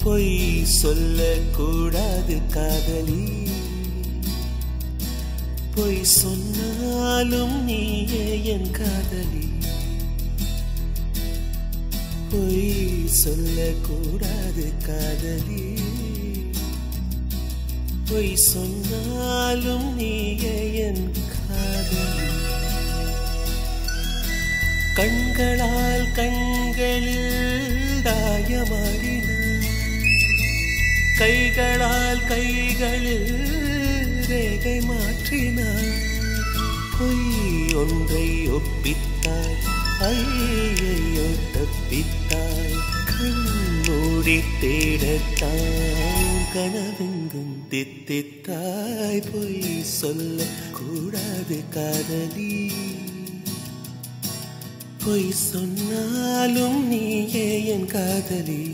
பொய் சொல்லக்கூடாது காதலி பொய் சொன்னாலும் நீயே என் காதலி பொய் சொல்லக்கூடாது காதலி பொய் சொன்னாலும் நீயே என் காதலி கண்களால் கண்களில் தாயமாடினார் கைகளால் கைகளில் ரேகை மாற்றினார் பொய் ஒன்றை ஒப்பித்தாய் ஐயையோ தப்பித்தாய் கண்மூடி தேடத்தான் கனவெங்கும் தித்தித்தாய் பொய் சொல்ல கூடாது காதலி பொய் சொன்னாலும் நீயே என் காதலி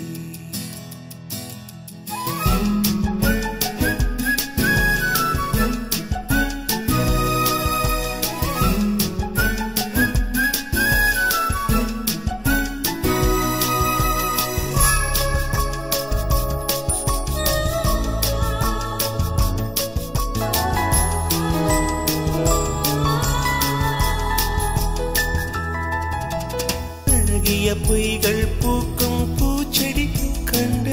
அழகிய பொய்கள் பூக்கும் பூச்செடி கண்ட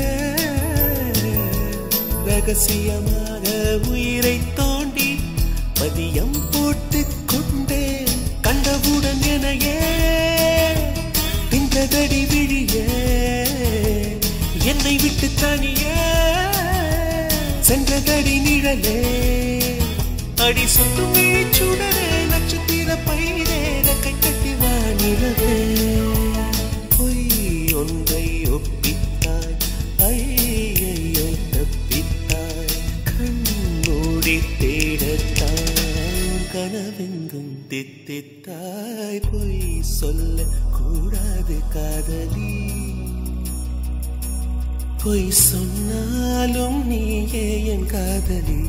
ரகசியமாக உயிரை தோண்டி பதியம் போட்டுக் கொண்டேன் கண்டவுடன் எனையே தின்றதடி விழியே என்னை விட்டு தனியே சென்றதடி நிழலே அடி சுட்டும் சுடரே நட்சத்திர பயிரே கை கட்டி வானிலவே பொய் ஒன்றை ஒப்பித்தாய் ஐயையோ தப்பித்தாய் கண்ணூடி தேடத்தான் கனவெங்கும் தித்தித்தாய் பொய் சொல்ல கூடாது காதலி பொய் சொன்னாலும் நீயே என் காதலி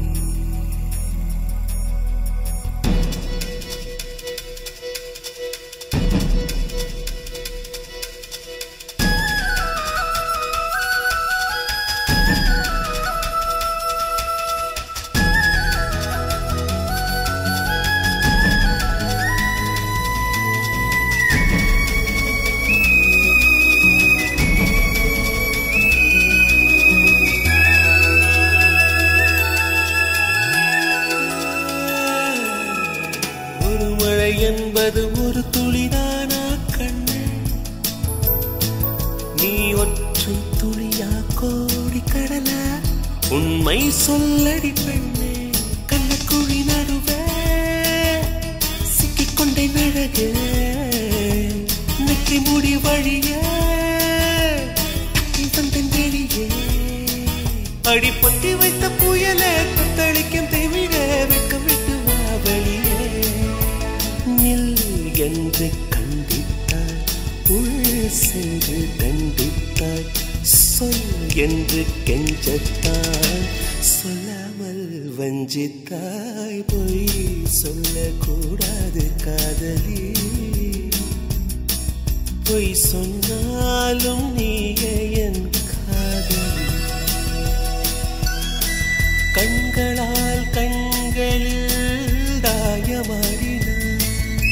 ஒரு மழை என்பது ஒரு துளிதானா கண்ணு நீ ஒற்றை துளியா கோடி கடலா உண்மை சொல்லடி பெண்ணே கண்ணக்குழி நடுவே சிக்கிக்கொண்டே நழகு நெற்றி முடி வழியே தப்பி வந்தேன் வெளியே அடி பொத்தி வைத்த புயலே தத்தளிக்கும் தெவிட வெட்கம் விட்டு வா வெளியே நில் என்று கண்டித்தாய் உள் சென்று தண்டித்தாய் சொல் என்று கெஞ்சத்தாய் சொல்லாமல் வஞ்சித்தாய் பொய் சொல்லக்கூடாது காதலி பொய் சொன்னாலும் நீயே என் காதலி கண்களால் கண்களில் தாயமாடினார்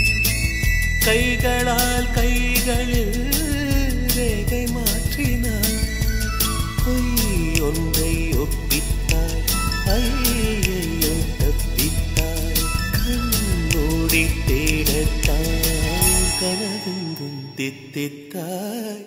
கைகளால் கைகளில் ரேகை மாற்றினார் பொய் ஒன்றை ஒப்பித்தாய் ஐயையோ தப்பித்தாய் கண்மூடி தேடத்தான் கனவெங்கும் தித்தித்தாய்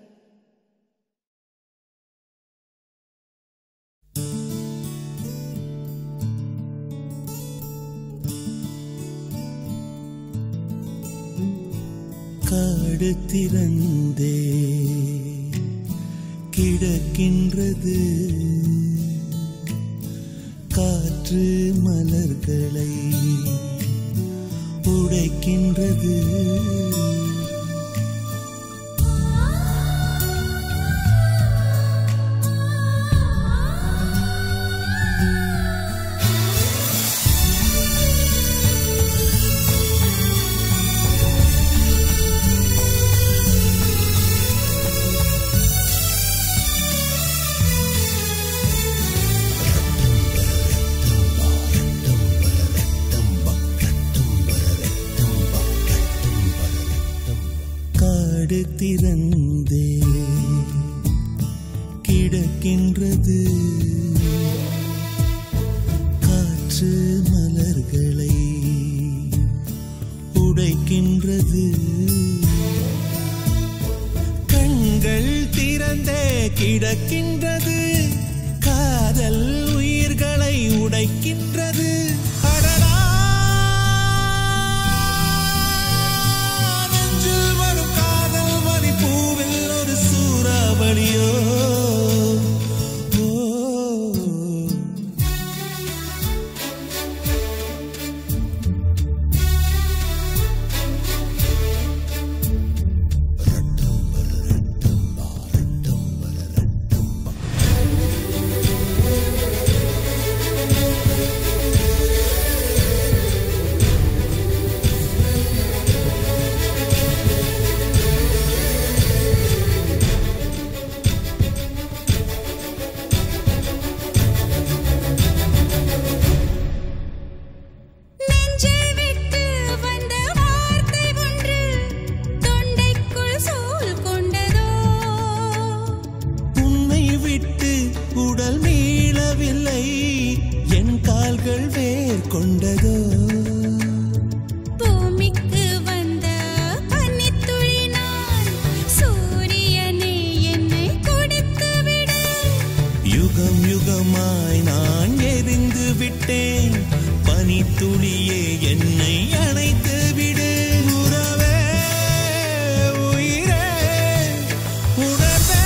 காடு திறந்தே கிடக்கின்றது காற்று மலர்களை உடைக்கின்றது திறந்தே கிடக்கின்றது காற்று மலர்களை உடைக்கின்றது கண்கள் திறந்தே கிடக்கின்றது காதல் உயிர்களை உடைக்கின்றது அடடா நெஞ்சில் வரும் காதல் வலி பூவில் ஒரு சூறாவளியோ ஓ நெஞ்சை விட்டு வந்த வார்த்தை ஒன்று தொண்டைக்குள் சூழ் கொண்டதோ உன்னை விட்டு உடல் மீளவில்லை என் கால்கள் வேர் கொண்டதோ பூமிக்கு வந்த பனித்துளி நான் சூரியனே என்னை கொடுத்து விடு யுகம் யுகமாய் நான் எரிந்து விட்டேன் பனித்துளியே என்னை அணைத்து விடு உறவே உயிரே உணர்வே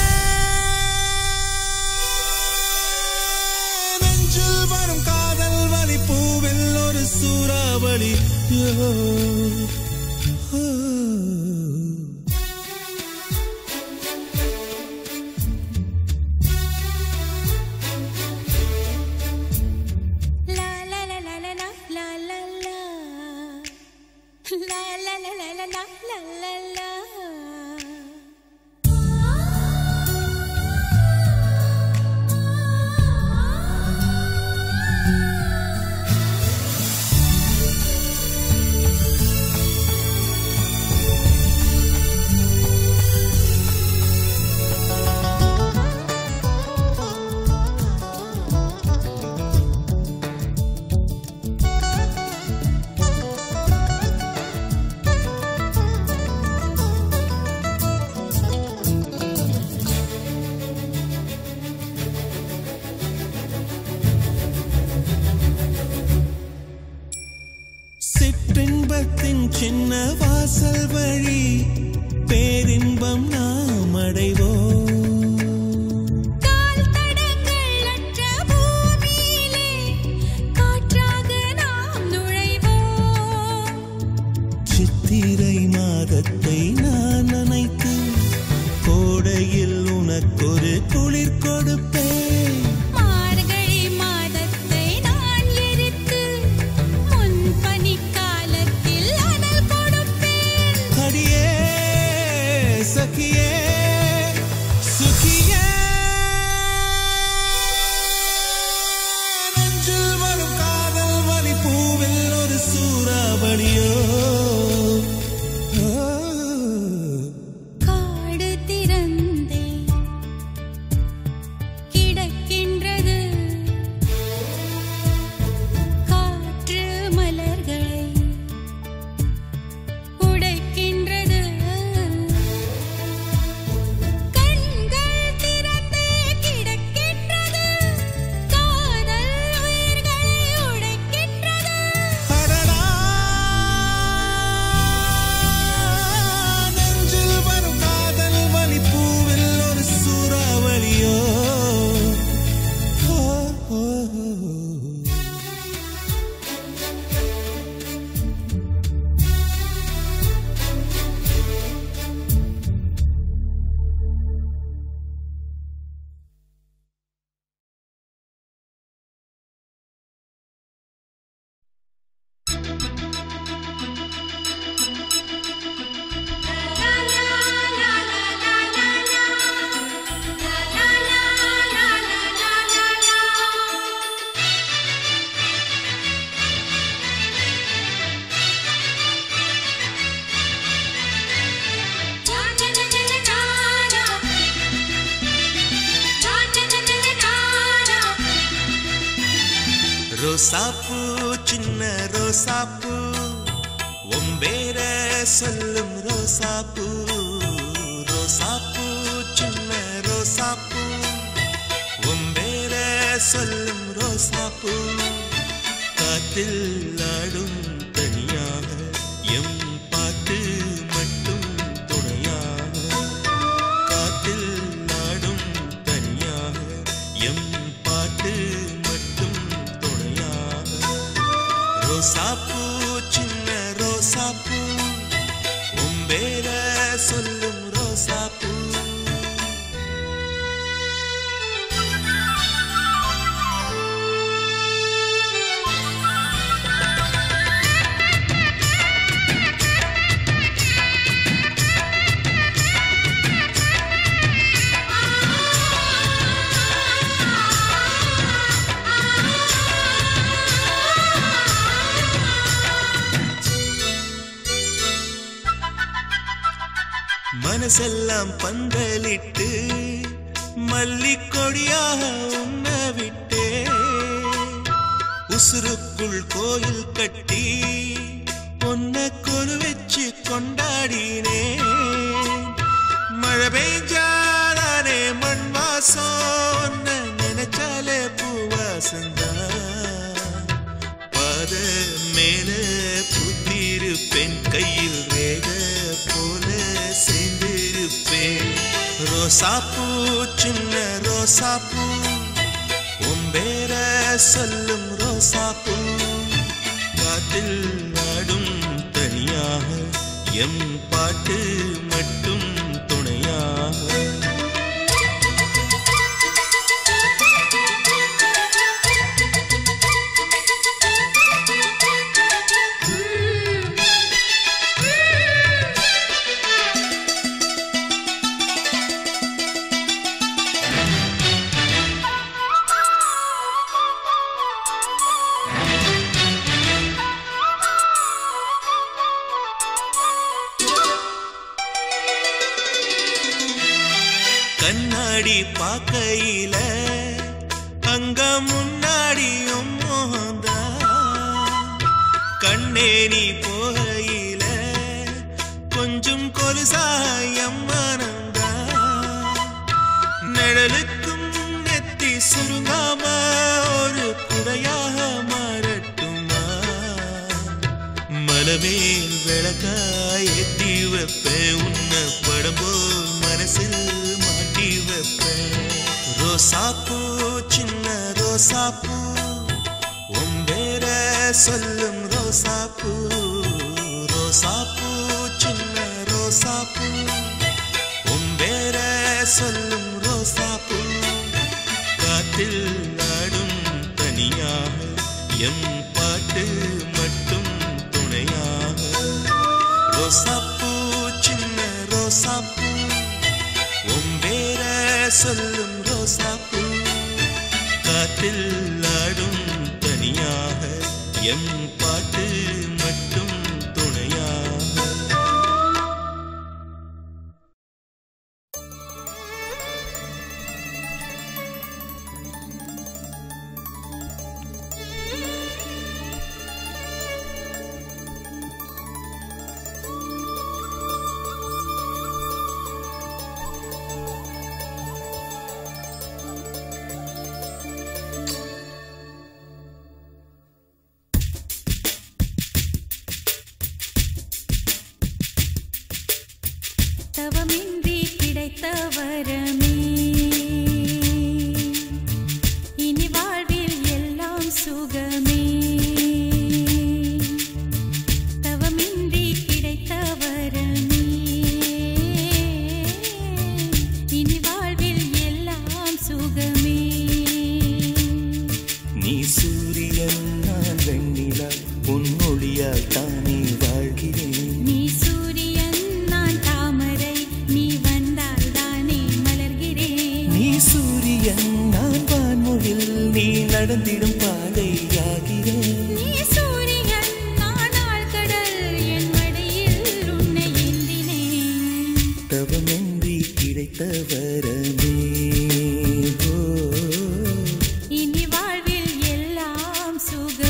நெஞ்சில் வரும் காதல் வலி பூவில் ஒரு சூறாவளி யோ. ஓ. லா லா லா லா லா லா லா லா லா. லா லா லா லா லா லா லா லா லா. சிற்றின்பத்தின் சின்ன வாசல் வழி பேரின்பம் நாம் அடைவோம் கால் தடங்கள் அற்ற பூமியிலே காற்றாக நாம் நுழைவோம் சித்திரை மாதத்தை நான் நினைத்து கோடையில் உனக்கொரு குளிர் கொடுப்பேன் மார்கழி மாதத்தை நான் எரித்து முன் பனிக்காலத்தில் அனல் கொடுப்பேன் அடியே சகியே சுகியே நெஞ்சில் வரும் காதல் வலி பூவில் ஒரு சூறாவளியோ ஓ. காடு திறந்தே ரோசாப்பூ சின்ன ரோசாப்பூ ஒம்பேர சொல்லும் ரோசாப்பூ ரோசாப்பூ சின்ன ரோசாப்பூ ஒம்பேர சொல்லும் ரோசாப்பூ காத்தில் ஆடும் தனியாக எம் பாட்டு மட்டும் துணையாக காத்தில் ஆடும் தனியாக எம் பாட்டு மட்டும் துணையாக ரோசாப்பூ சின்ன ரோசாப்பூ உம்பேர சொல்லும் ரோசாப்பூ மனசெல்லாம் பந்தலிட்டு மல்லிக்கொடியாக உண்ண விட்டே உசுருக்குள் கோயில் கட்டி பொன்ன கொலு வச்சு கொண்டாடினே மழை பெய்ஞ்சாதானே மண் வாசம் உன்னை நினைச்சாலே பூவாசந்தான் பாத மேல புத்திருப்பேன் கையில் ரேக போல சேர்ந்திருப்பேன் ரோசாப்பூ சின்ன ரோசாப்பூ உம்பேர சொல்லும் ரோசாப்பூ காத்தில் ஆடும் தனியாக எம் பாட்டு மட்டும் துணையாக கண்ணாடி பார்க்கையில அங்க முன்னாடியும் மோகந்தா கண்ணே நீ போகையில கொஞ்சம் கொலுசாயம் மனந்தா நிழலுக்கும் நெத்தி சுருங்காம ஒரு குடையாக மாறட்டுமா மலமேல் விளக்காய் ஏத்தி வைப்பேன் உன்னை படம் போல் மனசில் மாட்டி வைப்பேன் ரோசாப்பூ சின்ன ரோசாப்பூ உம்பேர சொல்லும் ரோசாப்பூ ரோசாப்பூ சின்ன ரோசாப்பூ உம்பேர சொல்லும் ரோசாப்பூ காத்தில் ஆடும் தனியாக எம் பாட்டு மட்டும் துணையாக ரோசாப்பூ சின்ன ரோசாப்பூ உம்பேர சொல்லும் ரோசாப்பூ காத்தில் ஆடும் தனியாக எம் பாட்டு மட்டும் துணையாக தவமின்றி கிடைத்த வரமே இனி வாழ்வில் எல்லாம் சுகமே தவமின்றி கிடைத்த வரமே இனி வாழ்வில் எல்லாம் சுகமே நீ சூரியன் நான் வெண்ணிலா உன்னொழியால் தானே வாழ்கிறேன் நீ சூரியன் நான் தாமரை நீ வந்தால் தானே மலர்கிறேன் நீ சூரியன் நான் வான்மொழில் நீ நடந்திடும் பாதையாகிறேன் நீ சூரியன் நான் ஆழ்கடல் என் மடியில் உன்னை ஏந்தினேன் தவமின்றி கிடைத்த வரமே ஓ, இனி வாழ்வில் எல்லாம் சுக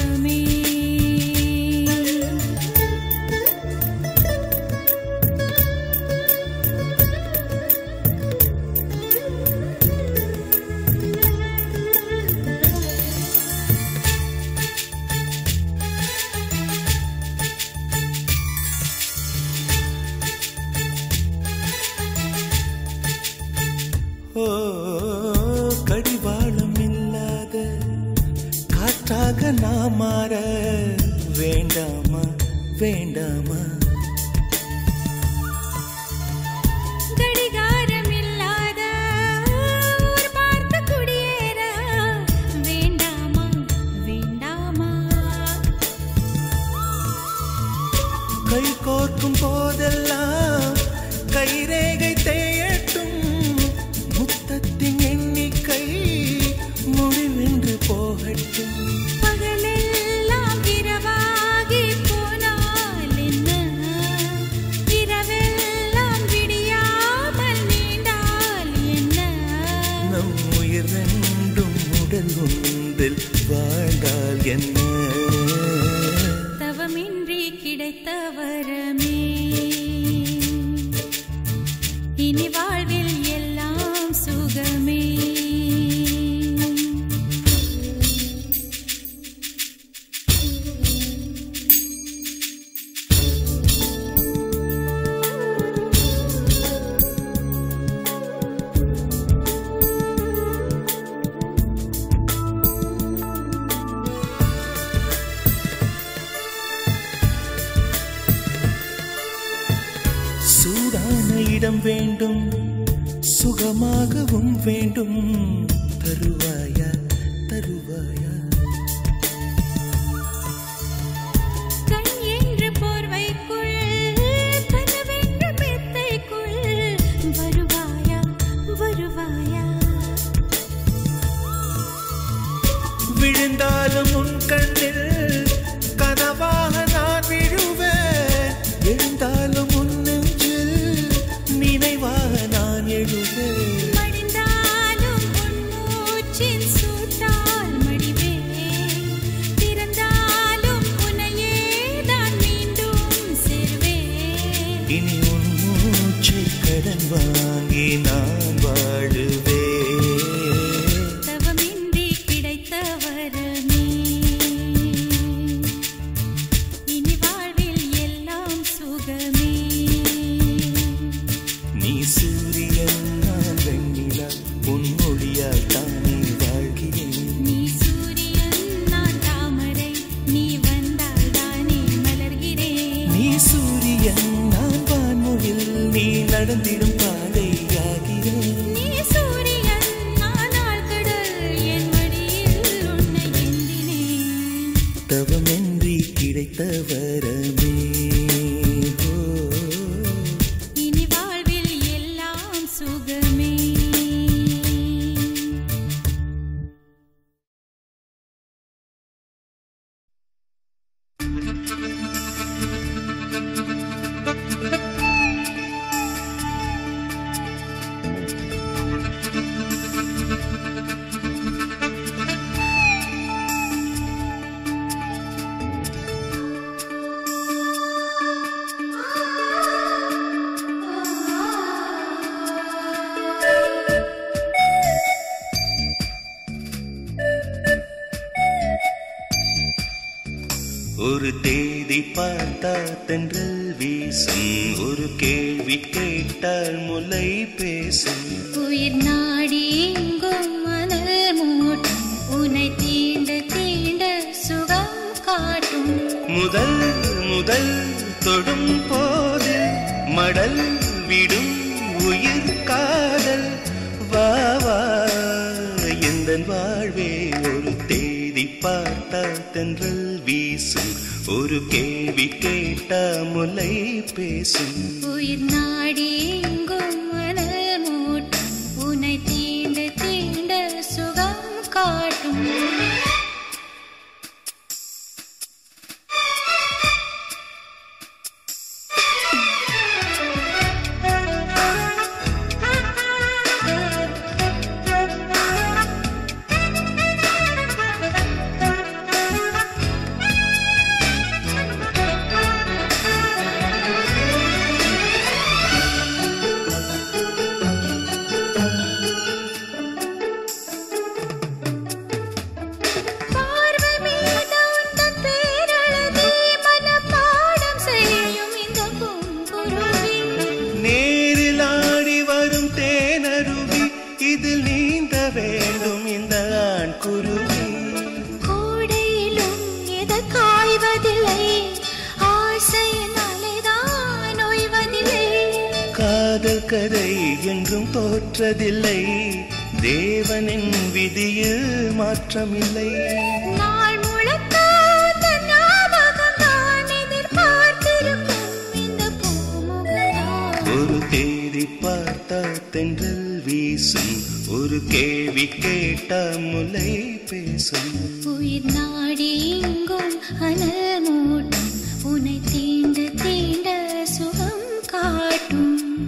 வேண்டாமா கடிகாரம் இல்லாத ஊர் பார்த்து குடியேற வேண்டாமா வேண்டாமா கை கோர்க்கும் போதெல்லாம் கைரேகை தேயட்டும் முத்தத்தின் எண்ணிக்கை முடிவென்று போகட்டும் பகலெல்லாம் இரவாகி போனால் என்ன இரவெல்லாம் விடியாமல் நீண்டால் என்ன நம் உயிர் ரெண்டும் உடல் ஒன்றில் வாழ்ந்தால் என்ன தவமின்றி கிடைத்த வரமே இனி வாழ்வில் எல்லாம் சுகமே சூடான இடம் வேண்டும் சுகமாகவும் வேண்டும் தருவாயா தருவாயா கண் என்ற போர்வைக்குள் கனவென்ற மெத்தைக்குள் வருவாயா வருவாயா விழுந்தாலும் உன் கண்ணில் கனவாக நான் விழுவேன் எழுந்தாலும் உன் நெஞ்சில் நினைவாக நான் எழுவேன் மடிந்தாலும் உன் மூச்சின் சூட்டால் மடிவேன் திறந்தாலும் உன்னையே தான் மீண்டும் சேர்வேன் இனி உன் மூச்சை கடன் வாங்கி நான் வாழுவேன் தவமின்றி கிடைத்த வரமே இனி வாழ்வில் எல்லாம் சுகமே நீ சூரியன் நான் வெண்ணிலா உன் மொழியால் தானே வாழ்கிறேன் நீ சூரியன் நான் தாமரை நீ வந்தால் தானே மலர்கிறேன் நீ சூரியன் நான் வான்மொழில் நீ நடந்திடும் பாதையாகிறேன் நீ சூரியன் நான் ஆழ்கடல் என் மடியில் உன்னை ஏந்தினேன் தவமின்றி கிடைத்த வரமே ஓ, இனி வாழ்வில் எல்லாம் சுகமே ஒரு தேதி பார்த்தால் தென்றல் வீசும் ஒரு கேள்வி கேட்டால் முலை பேசும் உயிர் நாடி எங்கும் மணல் மூட்டும் உன்னை தீண்ட தீண்ட சுகம் காட்டும் முதல் முதல் தொடும் போது மடல் விடும் உயிர் காதல் வா வா எந்த வாழ்வே ஒரு தேதி பார்த்தால் தென்றல் வீசும் ஒரு கேள்வி கேட்டா முலை பேசும் உயிர் நாடி எங்கும் மணல் மூட்டும் உன்னை தீண்ட தீண்ட சுகம் காட்டும் காதல் கதை என்றும் தோற்றதில்லை தேவனின் விதியில் மாற்றமில்லை நாள் முழுக்க தன் ஞாபகம்தான் எதிர்பார்த்திருக்கும் இந்த பூமுகதான். ஒரு தேதி பார்த்தா தென்றல் வீசும் ஒரு கேள்வி கேட்டா முலை பேசும் உயிர் நாடி எங்கும் அனல் மூட்டும் உன்னை தீண்டு தீண்ட சுகம் காட்டும்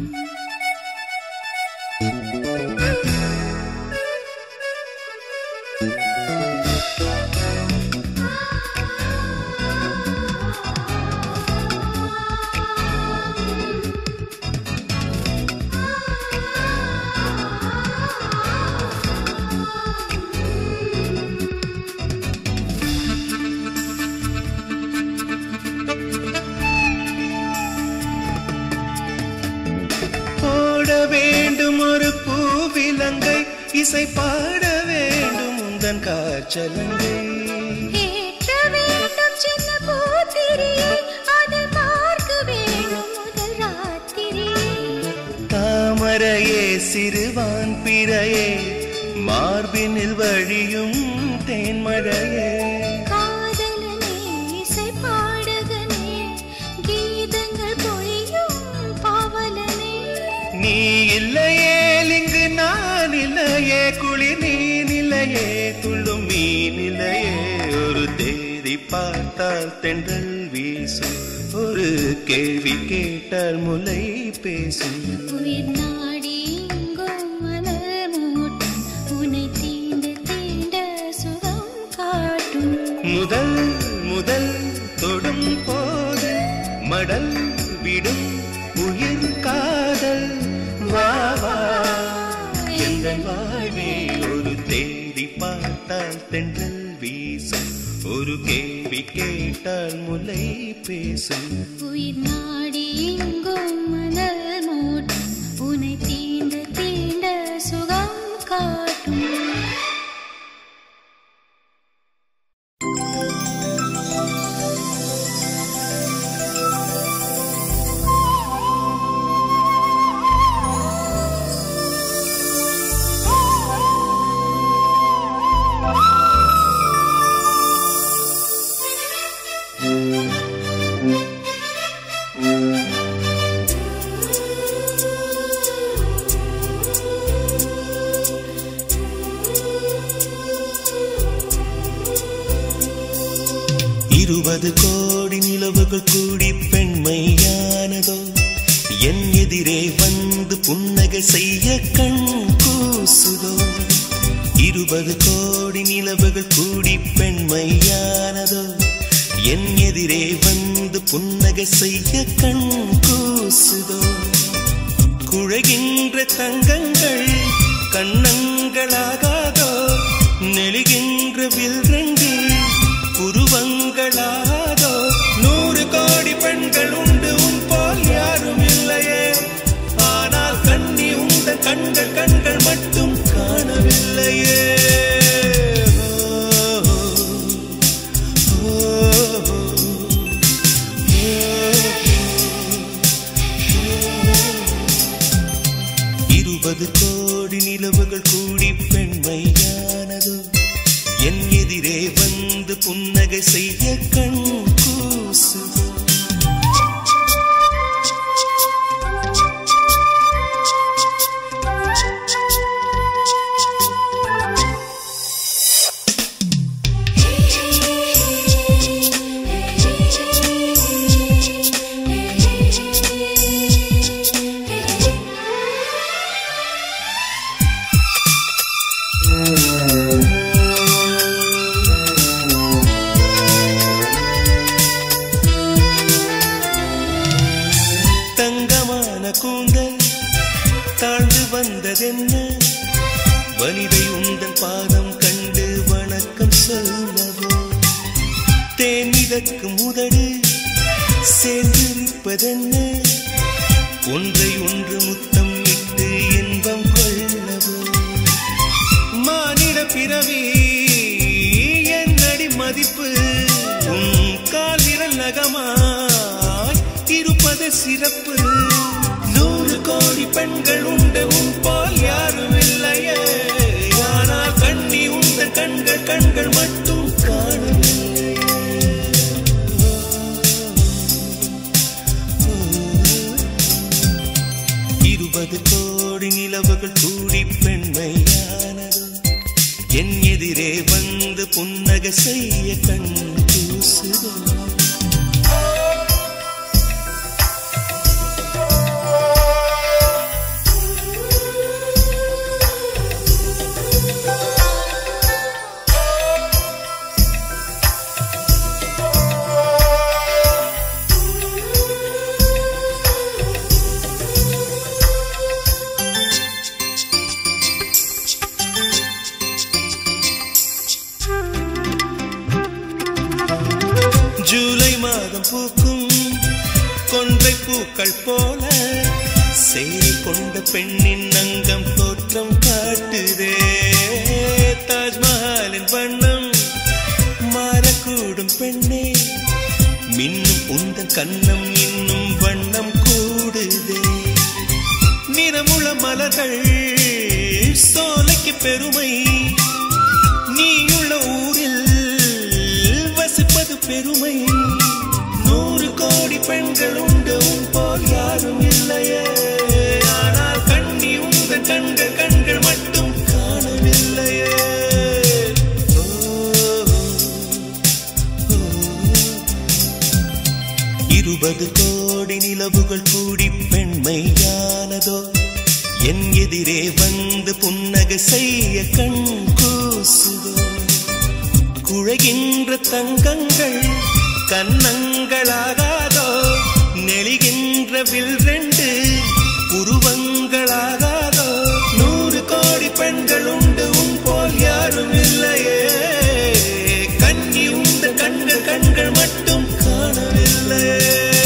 போட வேண்டும் ஒரு பூவிலங்கை இசை பாட வேண்டும் உந்தன் காற்றலங்கை ஏற்ற வேண்டும் சின்ன பூத்திரியை அதில் பார்க்க வேண்டும் முதல் ராத்திரியை தாமரையே சிறுவான் பிறையே மார்பினில் வழியும் தேன்மழையே காதலனே இசை பாடகனே கீதங்கள் பொழியும் பாவலனே நீ இல்லையே இங்கு நான் இல்லையே குளி நீ நிலையே துள்ளும் மீ நிலையே ஒரு தேதி பார்த்தால் தென்றல் வீசும் ஒரு கேள்வி கேட்டால் முலை பேசும் உயிர் நாடி எங்கும் மலர் மூட்டும் உன்னை தீண்டு தீண்ட சுகம் காட்டும் முதல் முதல் தொடும் போது மடல் விடும் உயிர் காதல் வா வா எந்த வாழ்வே ஒரு தேதி பார்த்தால் தென்றல் வீசும் ஒரு கேள்வி கேட்டால் முலை பேசும் உயிர் நாடி எங்கும் மலர் மூட்டும் உன்னை தீண்டு தீண்ட சுகம் காட்டும் இருபது கோடி நிலவுகள் கூடி பெண்மையானதோ என் எதிரே வந்து புன்னகை செய்ய கண் கூசுதோ இருபது கோடி நிலவுகள் கூடி பெண்மையானதோ என் எதிரே வந்து புன்னகை செய்ய கண் கூசுதோ குழைகின்ற தங்கங்கள் கண்ணங்களாகாதோ நெழுகின்ற வில்ரங்கில் புருவங்களாதோ நூறு கோடி பெண்கள் உண்டு உன் போல் யாரும் இல்லையே ஆனால் கண்ணி உந்த கண்கள் கண்கள் மட்டும் காணவில்லையே ஓ, ஓ, இருபது கோடி நிலவுகள் கூடி பெண்மையானதோ என் எதிரே வந்து புன்னகை செய்ய கண் கூசுதோ தங்கமான கூந்தல் தாழ்ந்து வந்ததென்ன வனிதை உந்தன் பாதம் கண்டு வணக்கம் சொல்லவோ தேன் மிதக்கும் உதடு சேர்ந்திருப்பதென்ன ஒன்றை ஒன்று முத்தம் இட்டு இன்பம் கொள்ளவோ மானிட பிறவி என்னடி மதிப்பு உன் கால் விரல் நகமாய் இருப்பது சிறப்பு நூறு கோடி பெண்கள் உண்டு உன் போல் யாரும் இல்லையே ஆனால் கண்ணி உந்த கண்கள் கண்கள் மட்டும் காணவில்லையே இருபது கோடி நிலவுகள் கூடி பெண்மையானதோ என் எதிரே வந்து புன்னகை செய்ய கண் கூசுதோ ஜூலை மாதம் பூக்கும் கொன்றை பூக்கள் போல சேரி கொண்ட பெண்ணின் அங்கம் தோற்றம் காட்டுதே தாஜ்மஹாலின் வண்ணம் மாறக்கூடும் பெண்ணே மின்னும் உந்தன் கண்ணம் இன்னும் வண்ணம் கூடுதே நிறமுள மலர்கள் சோலைக்கு பெருமை நீயுள்ள ஊரில் வசிப்பது பெருமை நூறு கோடி பெண்கள் உண்டு உன் போல் யாரும் இல்லையே ஆனால் கண்ணி உங்கள் கண்கள் கண்கள் மட்டும் காணவில்லையே ஓ, ஓ. இருபது கோடி நிலவுகள் கூடி பெண்மையானதோ என் எதிரே வந்து புன்னகை செய்ய கண் கூசுதோ குழைகின்ற தங்கங்கள் கன்னங்களாகாதோ நெளிகின்ற வில் ரெண்டு உருவங்களாகாதோ நூறு கோடி பெண்கள் உண்டு உன் போல் யாரும் இல்லையே கண்ணி உந்த கண்கள் கண்கள் மட்டும் காணவில்லையே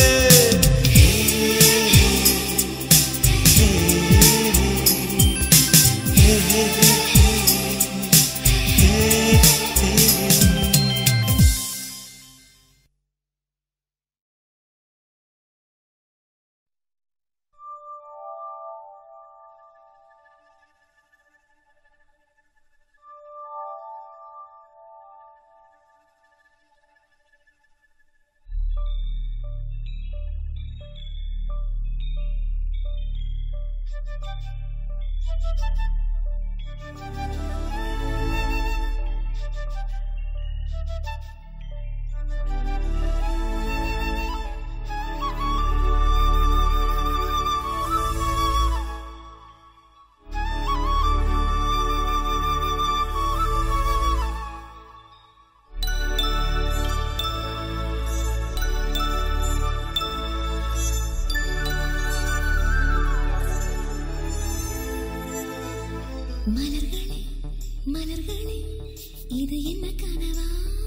மலர்களே மலர்களே இது என்ன கனவா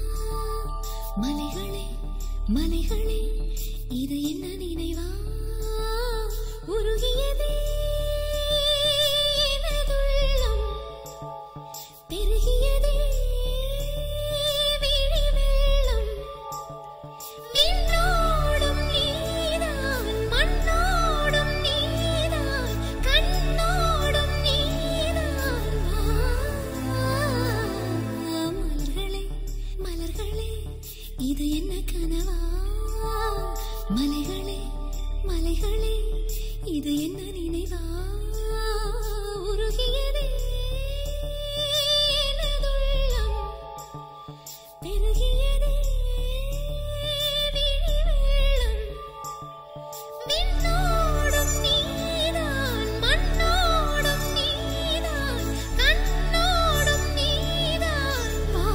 மலைகளே மலைகளே இது என்ன நினைவா உருகியதே எனதுள்ளம். பெருகியதே விழி வெள்ளம். விண்ணோடும் நீதான் மண்ணோடும் நீதான் கண்ணோடும் நீதான் மலர்களே மலர்களே இது என்ன கனவா மலைகளே மலைகளே இது என்ன நினைவா உருகியதே எனதுள்ளம். பெருகியதே விழி வெள்ளம். விண்ணோடும் நீதான் மண்ணோடும் நீதான் கண்ணோடும் நீதான் வா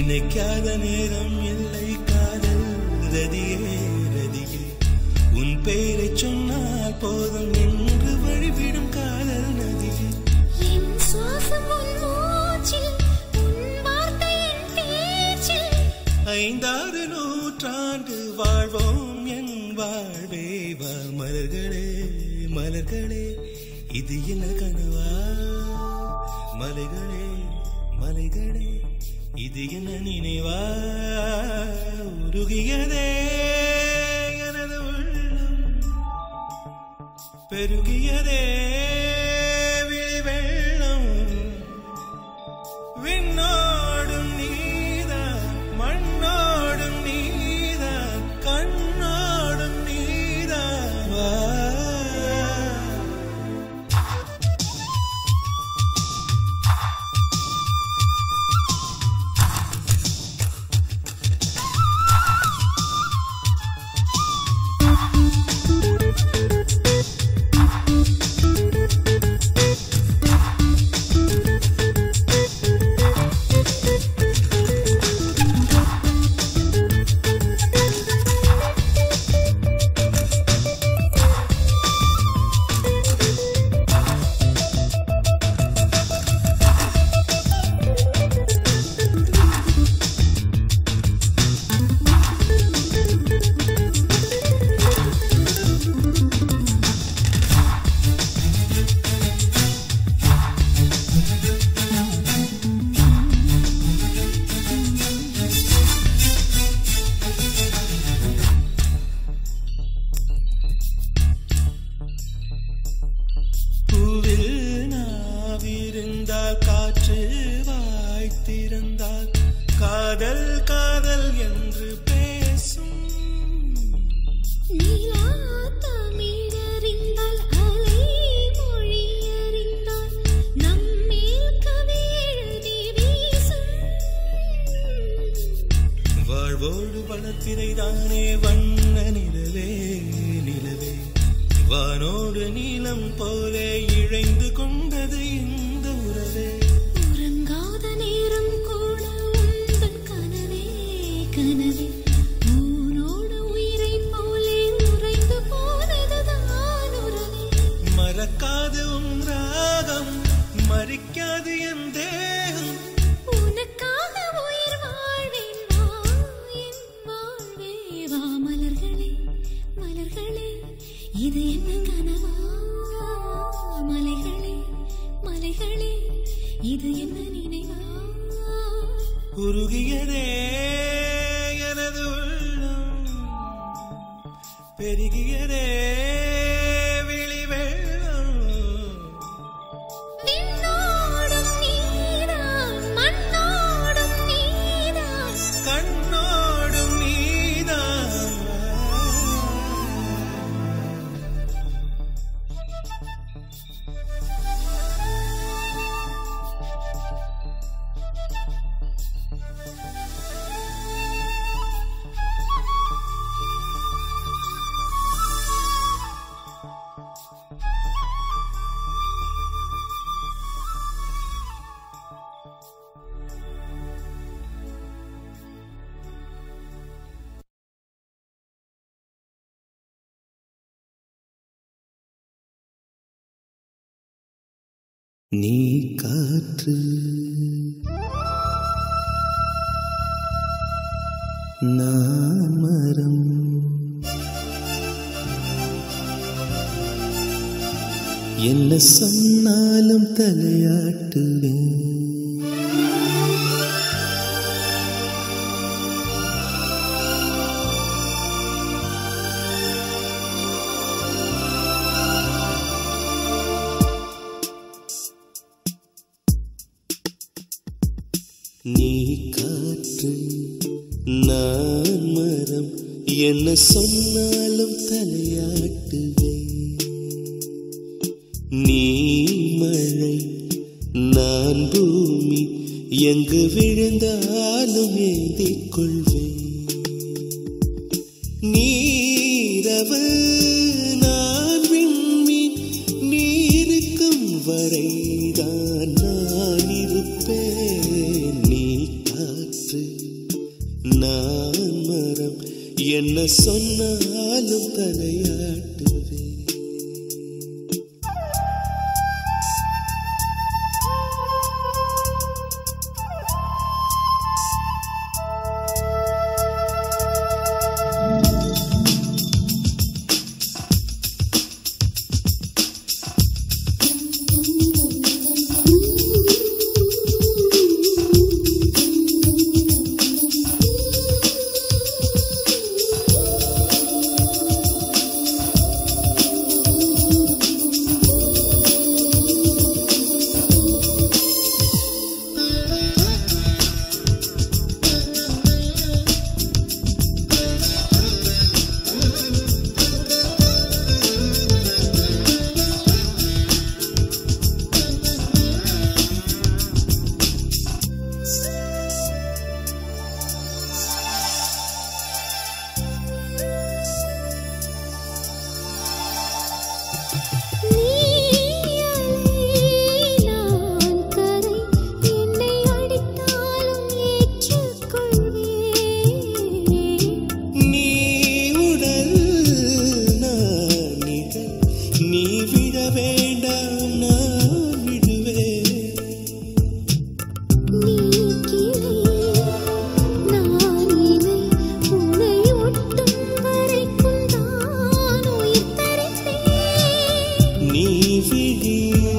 நினைக்காத நேரம் இல்லை காதல் ரதியே ரதியே உன் பெயரை சொன்னால் போதும் என்று வழிவிடும் காதல் நதியே என் சுவாசம் உன் மூச்சில் உன் வார்த்தை என் பேச்சில் ஐந்தாறு நூற்றாண்டு வாழ்வோம் என் வாழ்வே வா மலர்களே மலர்களே இது என்ன கனவா மலைகளே மலைகளே இது என்ன நினைவா உருகியதே எனது உள்ளம் பெருகியதே விழி வெள்ளம் விண்ணோடும் நீதான் மண்ணோடும் நீதான் கண்ணோடும் நீதான் வா. பூவில் நாவிருந்தால் காற்று வாய்த்திருந்தால் காதல் காதல் என்று பேசும் நீலா தமிழறிந்தால் அலை மொழி அறிந்தால் நம்மேல் கவி எழுதி வீசும் வாழ்வோடு வளத்திரை தானே வண்ண நிலவே நிலவே வானோடு நீலம் போலே இழைந்து கொண்டது இந்த உறவே உறங்காத நேரம் கூட உந்தன் கனவே கனவே ஊனோடு உயிரைப் போலே உறைந்து போனதுதான் உறவே மறக்காது உன் ராகம் மறிக்காது என் தேகம் உனக்காக உயிர் வாழ்வேன் வா என் வாழ்வே வா மலர்களே மலர்களே இது என்ன கனவா மலைகளே மலைகளே இது என்ன நினைவா உருகியதே எனது உள்ளம் பெருகியதே விழி வெள்ளம் விண்ணோடும் நீதான் மண்ணோடும் நீதான் கண்ணோடும் நீதான் நீ காற்று நான் மரம் என்ன சொன்னாலும் தலையாட்டுவேன் நீ காற்று நான் மரம் என்ன சொன்னாலும் தலையாட்டுவே நீ மழை நான் பூமி எங்கு விழுந்தாலும் ஏந்திக் கொள்வேன் நீரவு நான் விண்மீன் நீருக்கும் வரைதான் நான் இருப்பேன் நீ காற்று என்ன சொன்னாலும் தலையாட்டுவே நான் கரை என்னை அடித்தாலும் ஏற்றுக்கொள்வேன் நீ உடல் நான் நிழல் நீ விட வேண்டாம் நான் விடுவேன் நீ கிளை நான் இலை உன்னை ஒட்டும் வரைக்கும் தான் உயிர் தரிப்பேன் நீ விழி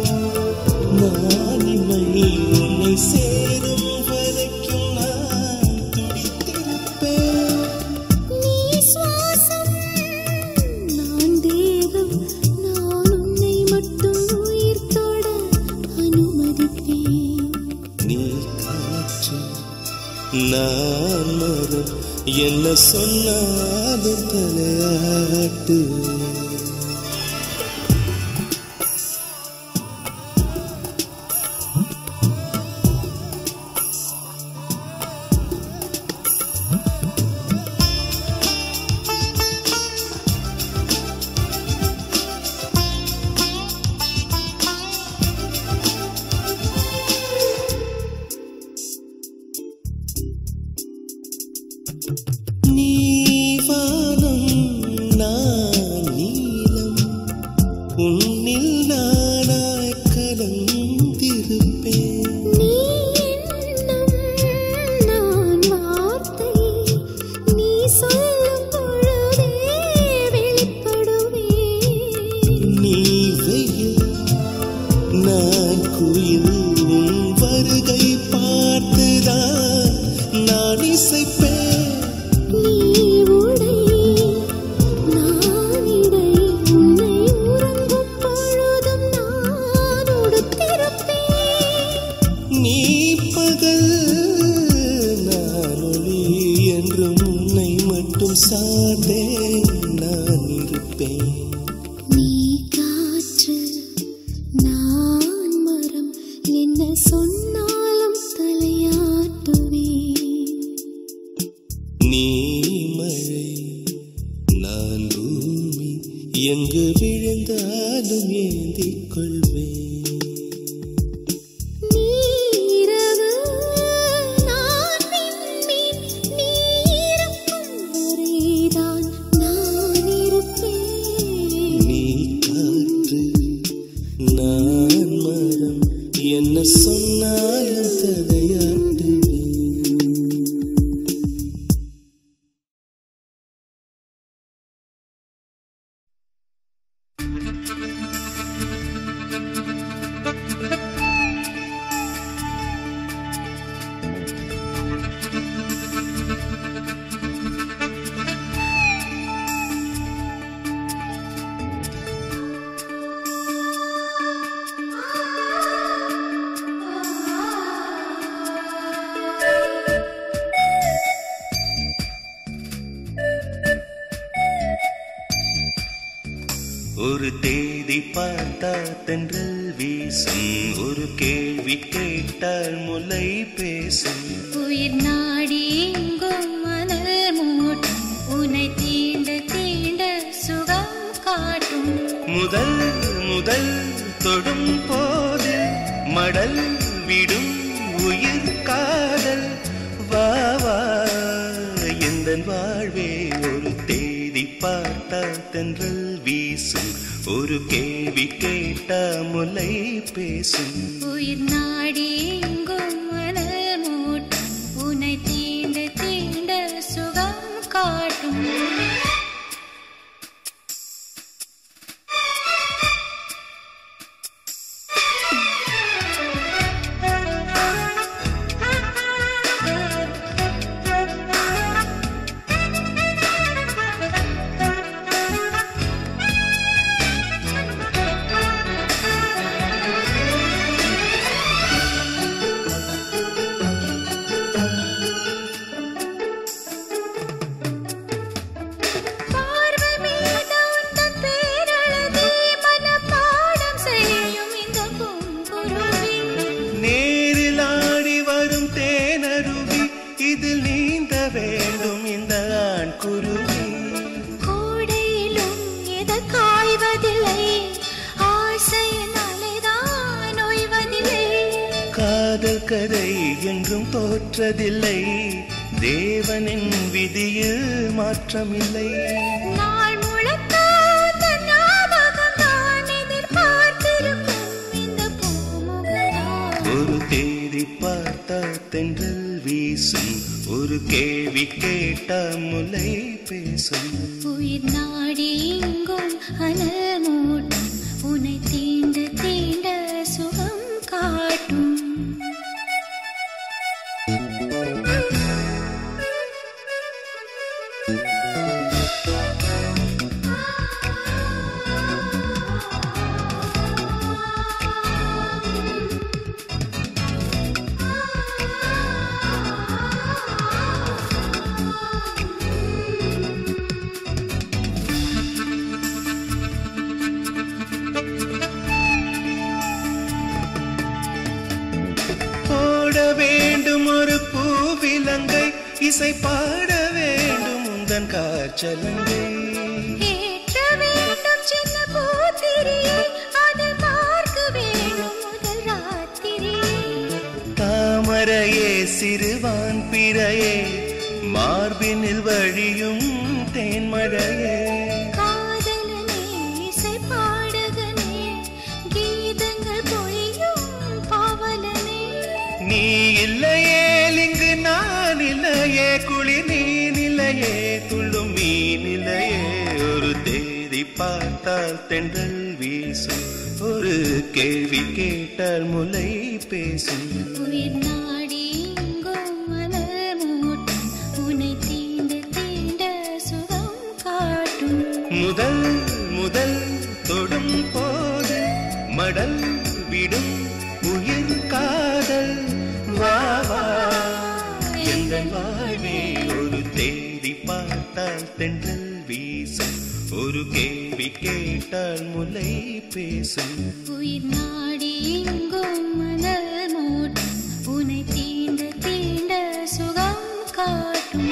நான் இமை உன்னை சேரும் வரைக்கும் நான் துடித்திருப்பேன் நீ சுவாசம் நான் தேகம் நான் உன்னை மட்டும் உயிர் தொட அனுமதிப்பேன் நீ காற்று நான் மரம் என்ன சொன்னாலும் தலையாட்டு நீ வானம் நான் நீலம் உன்னில் நானாய் கலந்திருப்பேன் நீ எண்ணம் நான் வார்த்தை நீ சொல்லும் பொழுதே வெளிப்படுவேன் நீ வெயில் நான் குயில் உன் வருகை பார்த்துதான் நான் இசைப்பேன் நீ உடை நான் இடை உன்னை உறங்கும் பொழுதும் நான் உடுத்திருப்பேன் நீ பகல் நான் ஒளி என்றும் உன்னை மட்டும் சார்ந்தே நான் இருப்பேன் நீ காற்று நான் மரம் என்ன சொன்னாலும் தலையாட்டுவேன் நீ மழை நான் பூமி எங்கு விழுந்தாலும் ஏந்திக் கொள்வேன் நீரவு நான் விண்மீன் நீ இருக்கும் வரைதான் நான் இருப்பேன் நீ காற்று நான் மரம் என்ன சொன்னாலும் தலையாட்டுவேன் ஒரு தேதி பார்த்தா தென்றல் வீசும் ஒரு கேள்வி கேட்டால் முலை பேசும் உயிர் நாடி எங்கும் மணல் மூட்டும் உன்னை தீண்ட தீண்ட சுகம் காட்டும் முதல் முதல் தொடும் போது மடல் விடும் உயிர் காதல் வா வா எந்த வாழ்வே ஒரு தே தென்றல் வீசும் ஒரு கேள்வி கேட்ட முலை பேசும் உயிர் நாடி எங்கும் மணல் மூட்டும் உன்னை தீண்ட தீண்ட சுகம் காட்டும் பார்வை மீது உந்தன் பேரழகே மனப்பாடம் செய்யும் இந்த பூங்குருவி நேரில் ஆடி வரும் தேனருவி இதில் நீந்த வேண்டும் இந்த ஆண் குருவி கோடையிலும் எது காய்வதில்லை ஆசையினாலேதான் ஓய்வதில்லை காதல் கதை என்றும் தோற்றதில்லை தேவனின் விதியில் மாற்றமில்லை நாள் முழுக்க உந்தன் ஞாபகம்தான் எதிர்பார்த்திருக்கும் இந்த பூமுகதான். ஒரு தேதி பார்த்தா தென்றல் வீசும் ஒரு கேள்வி கேட்ட முலை பேசும் உயிர் நாடி எங்கும் அனல் மூட்டும் உன்னை தீண்ட தீண்ட சுகம் காட்டும் போட வேண்டும் ஒரு பூவிலங்கை இசை பாட வேண்டும் உந்தன் காற்றலங்கை ஏற்ற வேண்டும் சின்ன பூத்திரியை அதை பார்க்க வேண்டும் முதல் ராத்திரியை தாமரையே சிறுவான் பிறையே மார்பினில் வழியும் தேன்மழையே காதலனே இசை பாடகனே கீதங்கள் பொழியும் பாவலனே நீ இல்லையே இங்கு நான் இல்லையே குளிர் நீ நிலையே துள்ளும் மீ நிலையே ஒரு தேதி பார்த்தால் தென்றல் வீசும் ஒரு கேள்வி கேட்டால் முலை பேசும் உயிர் நாடி எங்கும் மணல் மூட்டும் உன்னை தீண்ட தீண்ட சுகம் காட்டும் முதல் முதல் தொடும் போது மடல் விடும் உயிர் காதல் வா வா எங்கள் வாழ்வே ஒரு தேதி பார்த்தால் தென்றல் வீசும் ஒரு கேள்வி கேட்டால் முலை பேசும் உயிர் நாடி எங்கும் மணல் மூட்டும் உன்னை தீண்ட தீண்ட சுகம் காட்டும்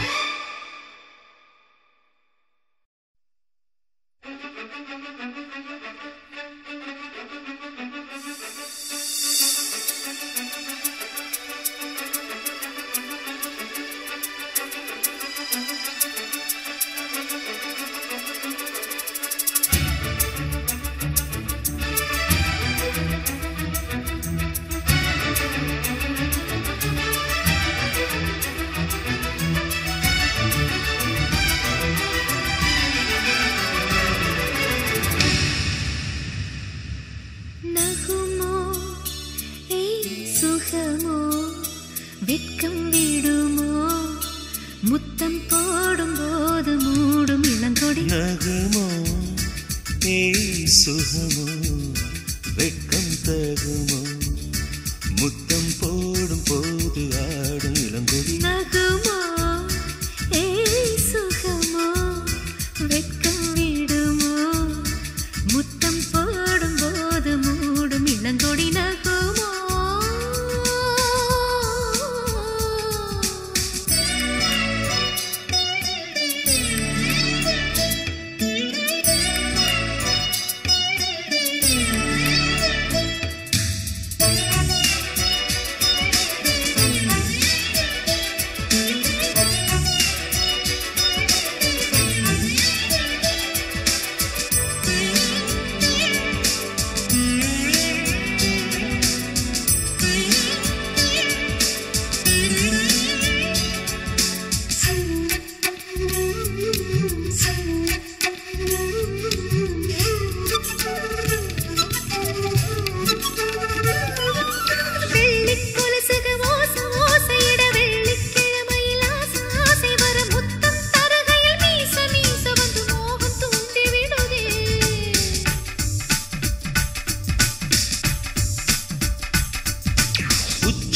நகுமோ ஏய் சுகமோ வெட்கம் விடுமோ முத்தம் போடும் போது மூடும் இளங்கொடி நகுமோ ஏய் சுகமோ வெட்கம் தகுமோ முத்தம் போடும் போது ஆடும் இளங்கொடி நகுமோ ஏய் சுகமோ வெட்கம் விடுமோ முத்தம் போடும் போது மூடும் இளங்கொடி நகுமோ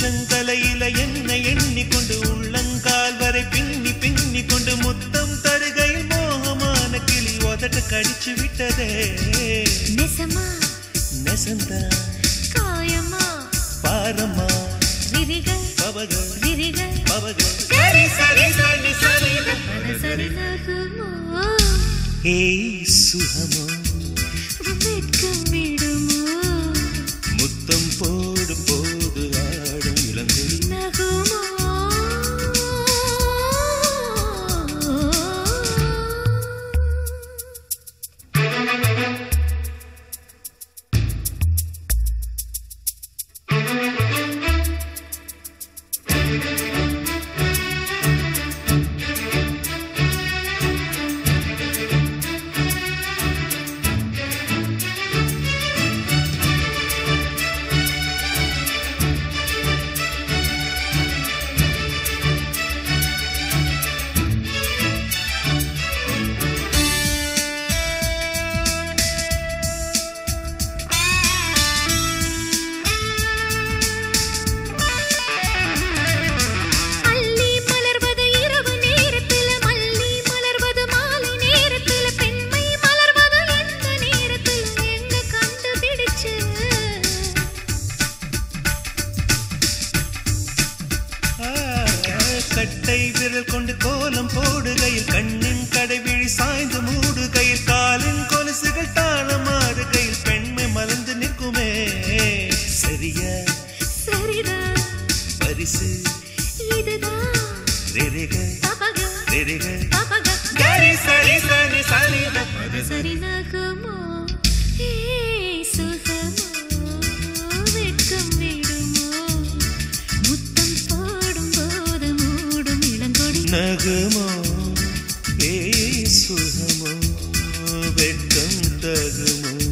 உச்சந்தலையில என்ன எண்ணிக்கொண்டு உள்ளங்கால் வரை பின்னி பின்னி கொண்டு முத்தம் தருகையில் மோகமான கிளி உதட்ட கடிச்சு விட்டதே நெசமா நெசந்தா காயமா பாரம்மா விரிகள் பவக விரிகள் பவக சரி சரி சரி சரி சரி நகுமோ ஏய் சுகமோ வெட்கம் விடுமோ முத்தம் போடு போடு ஆடும் இளங்குடி நகுமோ அள்ளி மலர்வது இரவு நேரத்தில் மல்லி மலர்வது மாலை நேரத்தில் பெண்மை மலர்வது எந்த நேரத்தில் எங்க கண்டுபிடிச்சு ஆ, கட்டை விரல் கொண்டு கோலம் போடுகையில் கண்ணின் கடைவிழி சாய்ந்து மூடுகையில் காலின் கொலுசுகள் தாளமாறுகையில் பெண்மை மலர்ந்து நிற்குமே சரியா சரிதான் பரிசு இதுதான் ரெரிக தபக ரெரிக தபக கரி சரி சரி சரி சரி நகுமோ ஏ சுகமோ வெட்கம் விடுமோ முத்தம் போடும் போது மூடும் இளங்கொடி நகுமோ ஏ சுகமோ வெட்கம் தகுமோ